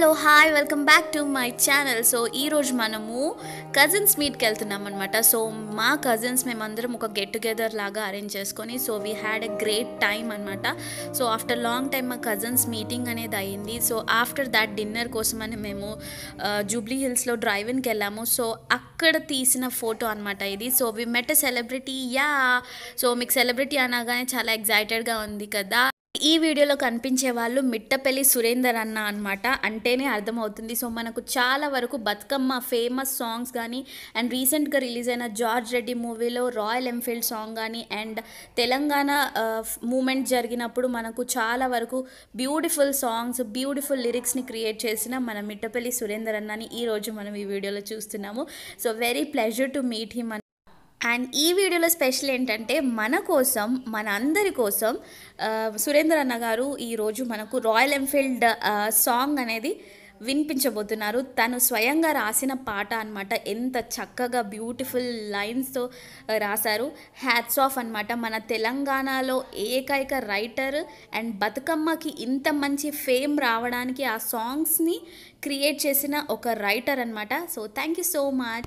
Hi welcome back to my channel so ఈరోజు మనము cousins మీట్కి వెళ్తున్నాం అనమాట సో మా కజిన్స్ మేమందరం ఒక గెట్ టుగెదర్ లాగా అరేంజ్ చేసుకొని so we had a great time అనమాట సో ఆఫ్టర్ లాంగ్ టైం మా కజిన్స్ మీటింగ్ అనేది అయ్యింది సో ఆఫ్టర్ దాట్ డిన్నర్ కోసమని మేము జూబ్లీ హిల్స్లో డ్రైవింగ్కి వెళ్ళాము సో అక్కడ తీసిన ఫోటో అనమాట ఇది so we met celebrity yeah so మీకు సెలబ్రిటీ అనగానే చాలా ఎగ్జైటెడ్గా ఉంది కదా ఈ వీడియోలో కనిపించే వాళ్ళు మిట్టపల్లి సురేందర్ అన్న అనమాట అంటేనే అర్థమవుతుంది సో మనకు చాలా వరకు బతుకమ్మ ఫేమస్ సాంగ్స్ కానీ అండ్ రీసెంట్గా రిలీజ్ అయిన జార్జ్ రెడ్డి మూవీలో రాయల్ ఎన్ఫీల్డ్ సాంగ్ కానీ అండ్ తెలంగాణ మూమెంట్ జరిగినప్పుడు మనకు చాలా వరకు బ్యూటిఫుల్ సాంగ్స్ బ్యూటిఫుల్ లిరిక్స్ని క్రియేట్ చేసిన మన మిట్టపల్లి సురేందర్ అన్నని ఈరోజు మనం ఈ వీడియోలో చూస్తున్నాము so very pleasure to meet him and ఈ వీడియోలో స్పెషల్ ఏంటంటే మన కోసం మన అందరి కోసం ఆ, సురేంద్ర అన్న గారు ఈరోజు మనకు రాయల్ ఎన్ఫీల్డ్ ఆ, సాంగ్ అనేది వినిపించబోతున్నారు తను స్వయంగా రాసిన పాట అనమాట ఎంత చక్కగా బ్యూటిఫుల్ లైన్స్తో రాశారు హ్యాట్స్ ఆఫ్ అనమాట మన తెలంగాణలో ఏకైక రైటర్ అండ్ బతుకమ్మకి ఇంత మంచి ఫేమ్ రావడానికి ఆ సాంగ్స్ని క్రియేట్ చేసిన ఒక రైటర్ అనమాట so thank you so much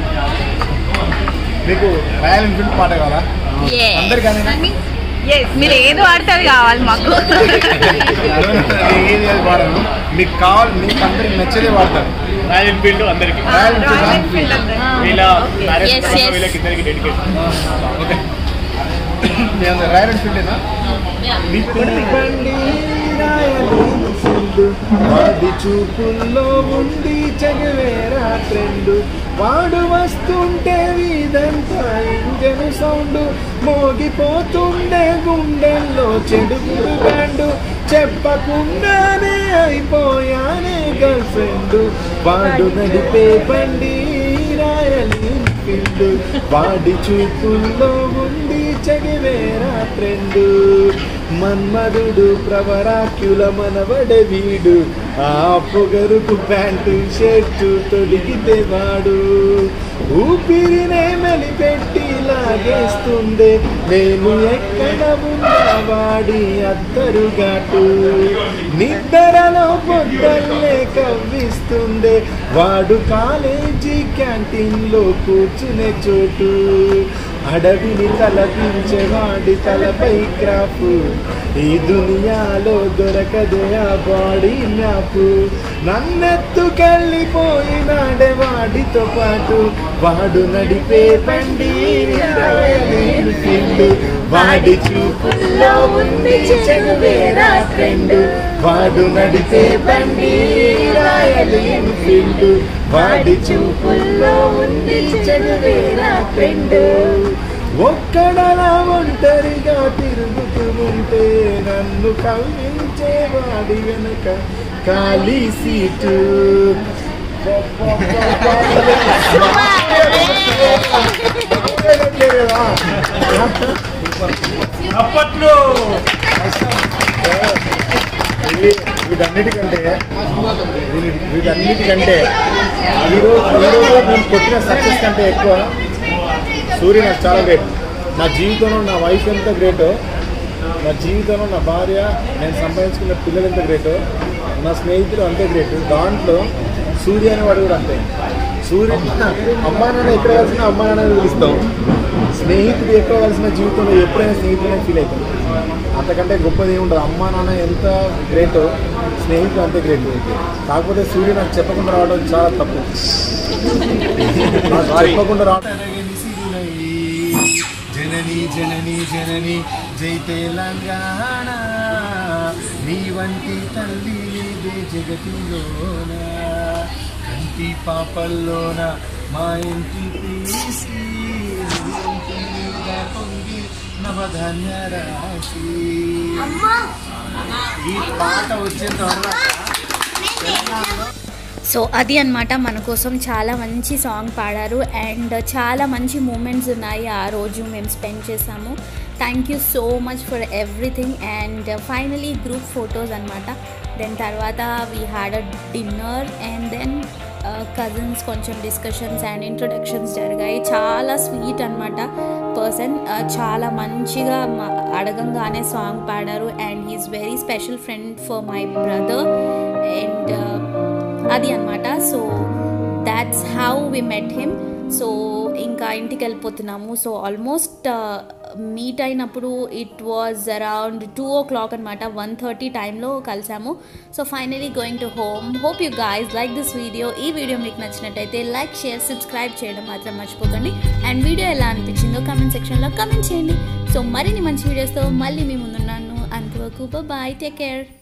మీకు రాయల్ ఎన్ఫీల్డ్ పాట కావాలా అందరికీ మీరు ఏది వాడితే అది కావాలి మాకు ఏది అది వాడను మీకు కావాలి మీకు అందరికి నచ్చదే వాడతారు రాయల్ ఎన్ఫీల్డ్ అందరికి రాయల్ ఎన్ఫీల్డ్ వీళ్ళ మ్యారేజ్ Yes, yes. వీళ్ళకి ఇద్దరికి డెడికేట్ ఓకే నేను రాయల్ ఎన్ఫీల్డేనా వాడి చూపుల్లో ఉంది చదివేరా ట్రెండ్ వాడు వస్తుంటే వీదంతా ఇంజన్ సౌండ్ మోగిపోతుండే గుండెల్లో చెడుగుడు బ్యాండు చెప్పకుండానే అయిపోయానే గర్ల్ ఫ్రెండ్ వాడు నడిపే బండి రాయల్ ఎన్ఫీల్డ్ వాడి చూపుల్లో ఉంది చదివేరా ట్రెండ్ మన్మధుడు ప్రవరాక్యుల మనవడ వీడు ఆ పొగరుకు ప్యాంటు షర్టు తొడిగితే వాడు ఊపిరినే మెలిపెట్టి లాగేస్తుందే నేను ఎక్కడ ఉన్నా వాడి అద్దరుగాటు నిద్రలో పొద్దల్లే కవ్విస్తుందే వాడు కాలేజీ క్యాంటీన్లో కూర్చునే చోటు అడవిని తలపించే వాడి తలపై క్రాఫ్ ఈ దునియాలో దొరకదే ఆ బాడీ మ్యాప్ నన్నెత్తుకెళ్ళిపోయినాడే వాడితో పాటు వాడు నడిపే బండి ఫీల్డ్ వాడి చూపుల్లో ఉంది చెగువేరా ఫ్రెండ్ వాడు నడిపే బండి రాయల్ ఎన్ఫీల్డ్ వాడి చూపుల్లో ఉంది చెగువేరా ఫ్రెండ్ ఒక్కడలా ఒంటరిగా తిరుగుతూ ఉంటే నన్ను కవ్వించే వాడి వెనుక ఖాళీ సీటు అప్పట్లో ఇది- వీటన్నిటికంటే వీటి- వీటన్నిటికంటే ఈరోజు ఈరోజు నేను కొట్టిన సక్సెస్ కంటే ఎక్కువ సూర్య నాకు చాలా గ్రేట్ నా జీవితంలో నా వైఫ్ ఎంత గ్రేటో నా జీవితంలో నా భార్య నేను సంపాదించుకున్న పిల్లలు ఎంత గ్రేటో నా స్నేహితులు అంతే గ్రేట్ దాంట్లో సూర్య అనేవాడు కూడా అంతే సూర్య అమ్మా నాన్న ఎక్కడ కలిసినా అమ్మా నాన్న పిలుస్తాం స్నేహితుడు ఎక్కడ కలిసిన జీవితంలో ఎప్పుడైనా స్నేహితులనే ఫీల్ అవుతాం అంతకంటే గొప్పది ఏముండదు అమ్మా నాన్న ఎంత గ్రేటో స్నేహితులు అంతే గ్రేట్ కాకపోతే సూర్య నాకు చెప్పకుండా రావడం చాలా తప్పు నాకు చెప్పకుండా రావడం జనని జనని జనని జై తెలంగాణ నీ వంటి తల్లి నీదే జగతిలోన కంటి పాపల్లోన మా ఇంటి తీసి నీ ఇంటి మీద పొంగి నవధాన్య రాశి ఈ పాట వచ్చేంత వరకు సో అది అన్నమాట మన కోసం చాలా మంచి సాంగ్ పాడారు అండ్ చాలా మంచి మూమెంట్స్ ఉన్నాయి ఆ రోజు మేము స్పెండ్ చేసాము thank you so much for everything and finally group photos అనమాట దెన్ తర్వాత we had a dinner and then cousins కొంచెం డిస్కషన్స్ అండ్ ఇంట్రొడక్షన్స్ జరిగాయి చాలా స్వీట్ అనమాట పర్సన్ చాలా మంచిగా మా- అడగంగానే సాంగ్ పాడారు and he's very special friend for my brother and so that's how we met him so ఇంకా ఇంటికి వెళ్ళిపోతున్నాము సో ఆల్మోస్ట్ మీట్ అయినప్పుడు it was around two o'clock అనమాట వన్ థర్టీ టైంలో కలిసాము so finally going to home hope you guys like this video ఈ video మీకు నచ్చినట్టయితే లైక్ షేర్ సబ్స్క్రైబ్ చేయడం మాత్రం మర్చిపోకండి అండ్ వీడియో ఎలా అనిపించిందో కమెంట్ సెక్షన్లో కమెంట్ చేయండి సో మరిన్ని మంచి వీడియోస్తో మళ్ళీ మీ ముందున్నాను అంతవరకు బాయ్ టేక్ కేర్